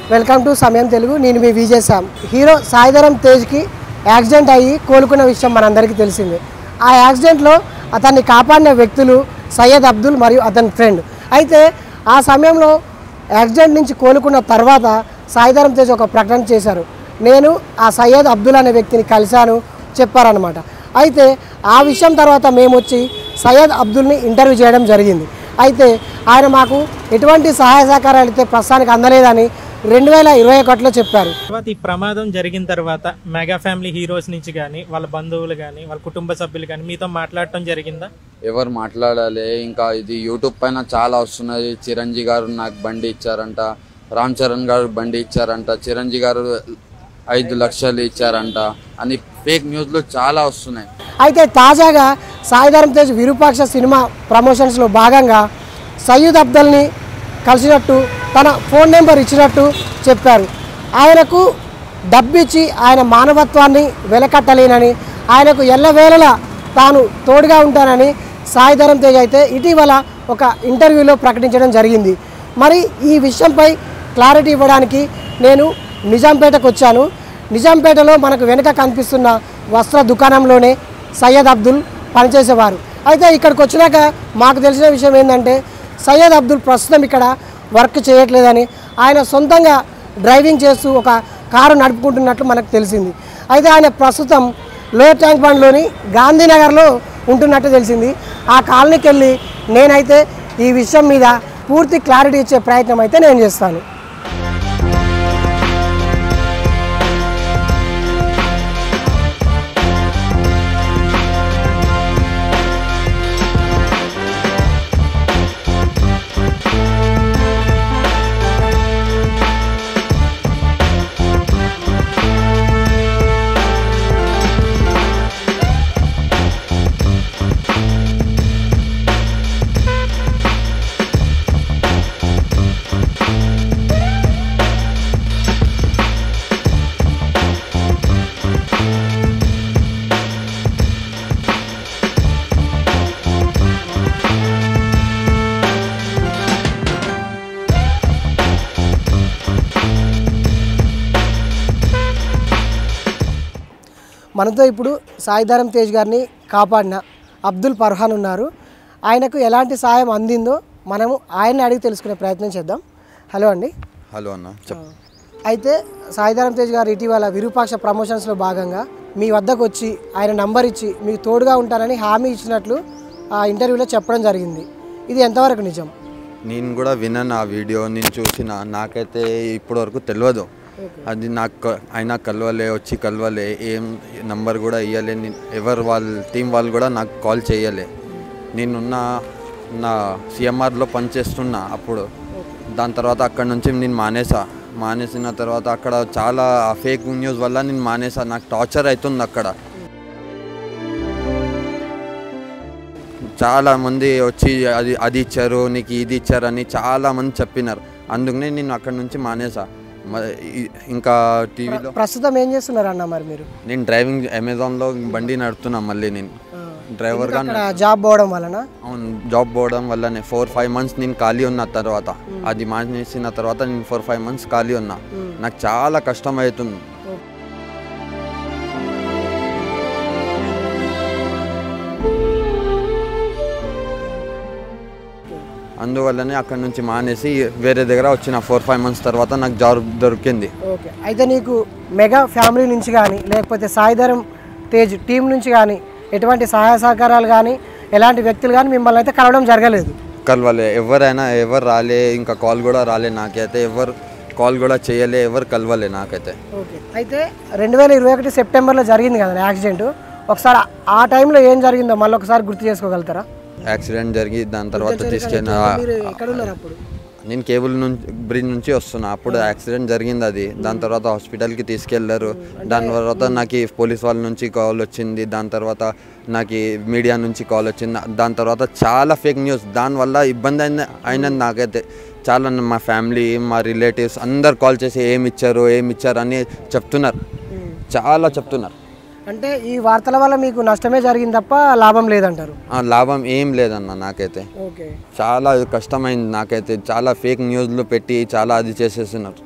welcome to Samayam Telugu నేను మీ Vijay Sam hero Saidharam తేజ్కి యాక్సిడెంట్ అయ్యి కోలుకున్న విషయం మనందరికీ తెలిసిందే ఆ యాక్సిడెంట్లో అతన్ని కాపాడిన వ్యక్తులు సయ్యద్ అబ్దుల్ మరియు అతని ఫ్రెండ్ అయితే ఆ సమయంలో యాక్సిడెంట్ నుంచి కోలుకున్న తర్వాత సాయిధరం తేజ్ ఒక ప్రకటన చేశారు నేను ఆ సయ్యద్ అబ్దుల్ అనే వ్యక్తిని కలిశాను చెప్పారనమాట అయితే ఆ విషయం తర్వాత మేము వచ్చి సయ్యద్ అబ్దుల్ని ఇంటర్వ్యూ చేయడం జరిగింది అయితే ఆయన మాకు ఎటువంటి సహాయ సహకారాలు అయితే ప్రస్తుతానికి అందలేదని రెండు వేల ఇరవై ఒకటిలో చెప్పారు తర్వాత ఈ ప్రమాదం జరిగిన తర్వాత మెగా ఫ్యామిలీ హీరోస్ నుంచి కానీ వాళ్ళ బంధువులు కానీ వాళ్ళ కుటుంబ సభ్యులు కానీ మీతో మాట్లాడటం జరిగిందా ఎవరు మాట్లాడాలి ఇంకా ఇది యూట్యూబ్ పైన చాలా వస్తున్నది చిరంజీవి గారు నాకు బండి ఇచ్చారంట రామ్ చరణ్ గారు బండి ఇచ్చారంట చిరంజీవి గారు ఐదు లక్షలు ఇచ్చారంట అని ఫేక్ న్యూస్లు చాలా వస్తున్నాయి అయితే తాజాగా సాయిధరం తేజ్ విరూపాక్ష సినిమా ప్రమోషన్స్లో భాగంగా సయ్యద్ అబ్దల్ని కలిసినట్టు తన ఫోన్ నెంబర్ ఇచ్చినట్టు చెప్పారు ఆయనకు డబ్బిచ్చి ఆయన మానవత్వాన్ని వెలకట్టలేనని ఆయనకు ఎల్లవేళలా తాను తోడుగా ఉంటానని సాయిధరం తేజ్ అయితే ఇటీవల ఒక ఇంటర్వ్యూలో ప్రకటించడం జరిగింది మరి ఈ విషయంపై క్లారిటీ ఇవ్వడానికి నేను నిజాంపేటకు వచ్చాను నిజాంపేటలో మనకు వెనుక కనిపిస్తున్న వస్త్ర దుకాణంలోనే సయ్యద్ అబ్దుల్ పనిచేసేవారు అయితే ఇక్కడికి వచ్చినాక మాకు తెలిసిన విషయం ఏంటంటే సయ్యద్ అబ్దుల్ ప్రస్తుతం ఇక్కడ వర్క్ చేయట్లేదని ఆయన సొంతంగా డ్రైవింగ్ చేస్తూ ఒక కారు నడుపుకుంటున్నట్లు మనకు తెలిసింది అయితే ఆయన ప్రస్తుతం లోయర్ ట్యాంక్ బండ్లోని గాంధీనగర్లో ఉంటున్నట్టు తెలిసింది ఆ కాలనీకి వెళ్ళి నేనైతే ఈ విషయం మీద పూర్తి క్లారిటీ ఇచ్చే ప్రయత్నం అయితే నేను చేస్తాను మనతో ఇప్పుడు సాయిధరం తేజ్ గారిని కాపాడిన అబ్దుల్ పర్హాన్ ఉన్నారు ఆయనకు ఎలాంటి సాయం అందిందో మనము ఆయన్ని అడిగి తెలుసుకునే ప్రయత్నం చేద్దాం హలో అండి హలో అన్న చెప్ అయితే సాయిధరం తేజ్ గారు ఇటీవల విరూపాక్ష ప్రమోషన్స్లో భాగంగా మీ వద్దకు వచ్చి ఆయన నంబర్ ఇచ్చి మీకు తోడుగా ఉంటానని హామీ ఇచ్చినట్లు ఆ ఇంటర్వ్యూలో చెప్పడం జరిగింది ఇది ఎంతవరకు నిజం నేను కూడా విన్నాను ఆ వీడియో నేను చూసిన నాకైతే ఇప్పటివరకు తెలియదు అది నాకు అయినా కలవలే వచ్చి కలవలే ఏం నంబర్ కూడా ఇవ్వలే నేను ఎవరు వాళ్ళ టీం వాళ్ళు కూడా నాకు కాల్ చేయలే నేనున్న నా సిఎంఆర్లో పనిచేస్తున్నా అప్పుడు దాని తర్వాత అక్కడ నుంచి నేను మానేసా మానేసిన తర్వాత అక్కడ చాలా ఫేక్ న్యూస్ వల్ల నేను మానేసా నాకు టార్చర్ అవుతుంది అక్కడ చాలా మంది వచ్చి అది అది ఇచ్చారు నీకు ఇది ఇచ్చారని చాలా మంది చెప్పినారు అందుకనే నేను అక్కడ నుంచి మానేసా మ- ఇ- ఇంకా టీవీలో ప్రస్తుతం ఏం చేస్తున్నారు అన్న మరి మీరు నేను డ్రైవింగ్ అమెజాన్లో బండి నడుపుతున్నా మళ్ళీ నేను డ్రైవర్గా అక్కడ జాబ్ పోవడం వలన అవును జాబ్ పోవడం వల్లనే ఫోర్ ఫైవ్ మంత్స్ నేను ఖాళీ ఉన్న తర్వాత అది మానేసిన తర్వాత నేను ఫోర్ ఫైవ్ మంత్స్ ఖాళీ ఉన్నా నాకు చాలా కష్టం అవుతుంది అందువల్లనే అక్కడ నుంచి మానేసి వేరే దగ్గర వచ్చిన ఫోర్ ఫైవ్ మంత్స్ తర్వాత నాకు జాబ్ దొరికింది ఓకే అయితే నీకు మెగా ఫ్యామిలీ నుంచి కానీ లేకపోతే సాయిధరం తేజ్ టీం నుంచి కానీ ఎటువంటి సహాయ సహకారాలు కానీ ఎలాంటి వ్యక్తులు కానీ మిమ్మల్ని అయితే కలవడం జరగలేదు కలవలే ఎవరైనా ఎవరు రాలే ఇంకా కాల్ కూడా రాలే నాకైతే ఎవరు కాల్ కూడా చేయలే ఎవరు కలవలే నాకైతే ఓకే అయితే రెండు వేల ఇరవై ఒకటి సెప్టెంబర్లో జరిగింది కదా యాక్సిడెంట్ ఒకసారి ఆ టైంలో ఏం జరిగిందో మళ్ళీ ఒకసారి గుర్తు చేసుకోగలుగుతారా యాక్సిడెంట్ జరిగి దాని తర్వాత తీసుకెళ్ళిన మీరు ఎక్కడున్నారు అప్పుడు నేను కేబుల్ నుంచి బ్రిడ్జ్ నుంచి వస్తున్నా అప్పుడు యాక్సిడెంట్ జరిగింది అది దాని తర్వాత హాస్పిటల్కి తీసుకెళ్లారు దాని తర్వాత నాకు పోలీస్ వాళ్ళ నుంచి కాల్ వచ్చింది దాని తర్వాత నాకు మీడియా నుంచి కాల్ వచ్చింది దాని తర్వాత చాలా ఫేక్ న్యూస్ దానివల్ల ఇబ్బంది అయింది అయినది నాకైతే చాలా మా ఫ్యామిలీ మా రిలేటివ్స్ అందరు కాల్ చేసి ఏమి ఇచ్చారు ఏమి ఇచ్చారు అని చెప్తున్నారు చాలా చెప్తున్నారు అంటే ఈ వార్తల వల్ల మీకు నష్టమే జరిగింది తప్ప లాభం లేదంటారు ఆ, లాభం ఏం లేదన్న నాకైతే ఓకే చాలా కష్టమైంది నాకైతే చాలా ఫేక్ న్యూస్లు పెట్టి చాలా అది చేసేస్తున్నారు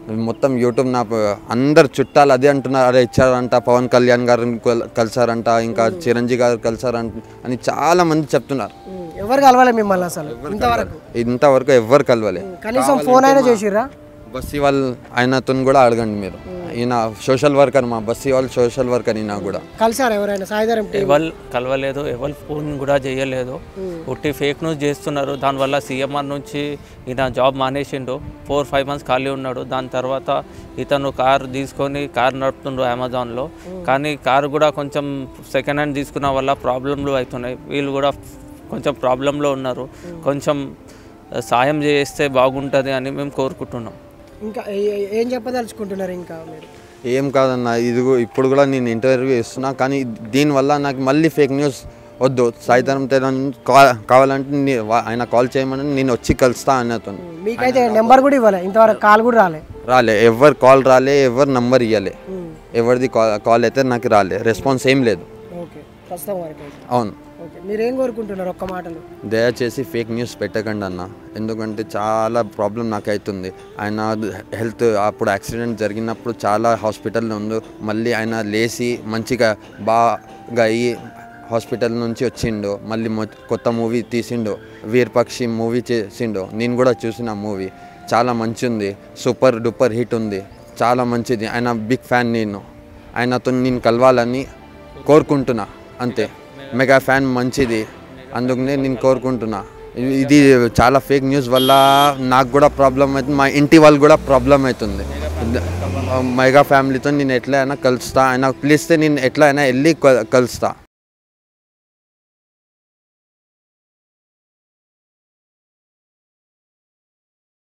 మొత్తం యూట్యూబ్ నా ప- అందరు చుట్టాలు అదే అంటున్నారు అరే ఇచ్చారంట పవన్ కళ్యాణ్ గారు కలిసారంట ఇంకా చిరంజీవి గారు కలిసారంట అని చాలా మంది చెప్తున్నారు ఉమ్, ఎవరు కలవాలి మిమ్మల్ని అసలు ఇంతవరకు ఇంతవరకు ఎవ్వరు కలవలే కనీసం ఫోన్ అయినా చేసిర్రా బస్సీ వాళ్ళు ఆయనతో కూడా అడగండి మీరు ఈయన సోషల్ వర్కర్ మా బస్సీ వాళ్ళు సోషల్ వర్కర్ ఈయన కూడా కలిసారు ఎవరైనా సాయిధరం టీం ఎవరు కలవలేదు ఎవరు ఫోన్ కూడా చేయలేదు ఉట్టి ఫేక్ న్యూస్ చేస్తున్నారు దానివల్ల సీఎంఆర్ నుంచి ఈయన జాబ్ మానేసిండు ఫోర్ ఫైవ్ మంత్స్ ఖాళీ ఉన్నాడు దాని తర్వాత ఇతను కార్ తీసుకొని కార్ నడుపుతుండ్రు అమెజాన్లో కానీ కారు కూడా కొంచెం సెకండ్ హ్యాండ్ తీసుకున్న వల్ల ప్రాబ్లంలు అవుతున్నాయి వీళ్ళు కూడా కొంచెం ప్రాబ్లంలో ఉన్నారు కొంచెం సాయం చేస్తే బాగుంటుంది అని మేము కోరుకుంటున్నాం ఇంకా ఏ- ఏ- ఏం చెప్పదలుచుకుంటున్నారు ఇంకా మీరు ఏం కాదన్న ఇది కూ- ఇప్పుడు కూడా నేను ఇంటర్వ్యూ ఇస్తున్నా కానీ దీనివల్ల నాకు మళ్ళీ ఫేక్ న్యూస్ వద్దు సాయిధరం తేరం కా- కావాలంటే నీ- వా- ఆయన కాల్ చేయమని నేను వచ్చి కలుస్తా అన్నతో మీకైతే నెంబర్ కూడా ఇవ్వలే ఇంతవరకు కాల్ కూడా రాలే రాలే ఎవరు కాల్ రాలే ఎవరు నంబర్ ఇవ్వలే ఎవరిది కాల్ కాల్ అయితే నాకు రాలే రెస్పాన్స్ ఏం లేదు ఓకే ప్రస్తుతం వరకు అయితే అవును ఓకే మీరేం కోరుకుంటున్నారు ఒక్క మాటలు దయచేసి ఫేక్ న్యూస్ పెట్టకండి అన్న ఎందుకంటే చాలా ప్రాబ్లం నాకు అవుతుంది ఆయన హెల్త్ అప్పుడు యాక్సిడెంట్ జరిగినప్పుడు చాలా హాస్పిటల్లో ఉంది మళ్ళీ ఆయన లేచి మంచిగా బాగా అయ్యి హాస్పిటల్ నుంచి వచ్చిండు మళ్ళీ మొ- కొత్త మూవీ తీసిండు వీర్పక్షి మూవీ చేసిండు నేను కూడా చూసిన మూవీ చాలా మంచి ఉంది సూపర్ డూపర్ హిట్ ఉంది చాలా మంచిది ఆయన బిగ్ ఫ్యాన్ నేను ఆయనతో నేను కలవాలని కోరుకుంటున్నా అంతే మెగా ఫ్యాన్ మంచిది అందుకనే నేను కోరుకుంటున్నా ఇది- ఇది చాలా ఫేక్ న్యూస్ వల్ల నాకు కూడా ప్రాబ్లం అవుతుంది మా ఇంటి వాళ్ళు కూడా ప్రాబ్లం అవుతుంది మెగా ఫ్యామిలీతో నేను ఎట్లా అయినా కలుస్తా ఆయన పిలిస్తే నేను ఎట్లా అయినా వెళ్ళి కలుస్తా